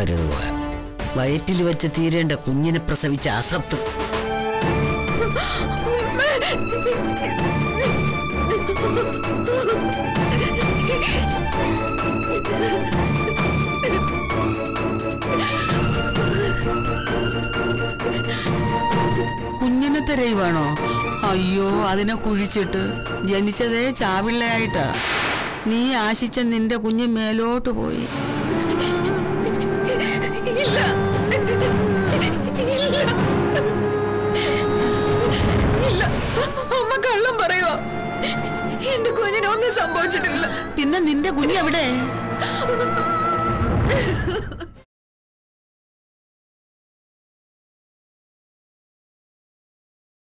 കരുതുക വയറ്റിൽ വെച്ച് തീരേണ്ട കുഞ്ഞിനെ പ്രസവിച്ച അസത്ത് കുഞ്ഞിനെ തിരയുവാണോ അയ്യോ അതിനെ കുഴിച്ചിട്ട് ജനിച്ചതേ ചാവിള്ളയായിട്ടാ നീ ആശിച്ച നിന്റെ കുഞ്ഞ് മേലോട്ട് പോയി ഇല്ല ഇല്ല ഇല്ല അമ്മ കള്ളം പറയുക എന്റെ കുഞ്ഞിനൊന്നും സംഭവിച്ചിട്ടില്ല പിന്നെ നിന്റെ കുഞ്ഞെവിടെ